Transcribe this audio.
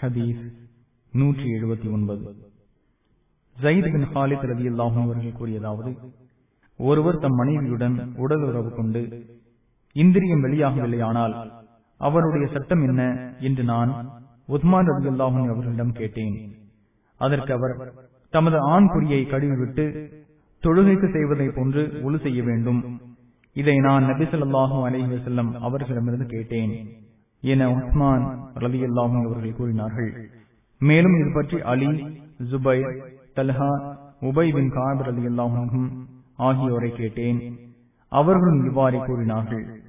ஹதீஸ் நூற்றி எழுபத்தி ஒன்பது ஜயித் பின் ஹாலித் ரதி அல்லாஹும் அவர்கள் கூறியதாவது ஒருவர் தம் மனைவியுடன் உடல் உறவு கொண்டு இந்திரியம் வெளியாகவில்லையானால் அவருடைய சட்டம் என்ன என்று நான் உத்மான் ரதி அல்லாஹும் அவர்களிடம் கேட்டேன் அதற்கு அவர் தமது ஆண் குறியை கழுவிவிட்டு தொழுகைக்கு செய்வதை போன்று ஒழு செய்ய வேண்டும் இதை நான் நபி சொல்லாஹு அலஹி வசல்லம் அவர்களிடமிருந்து கேட்டேன் என உஸ்மான் ரவி அல்லாஹும் அவர்கள் கூறினார்கள் மேலும் இது பற்றி Ali Zubair Talha Ubay bin Kaab Ali அல்லாஹும் ஆகியோரை கேட்டேன் அவர்களும் இவ்வாறு கூறினார்கள்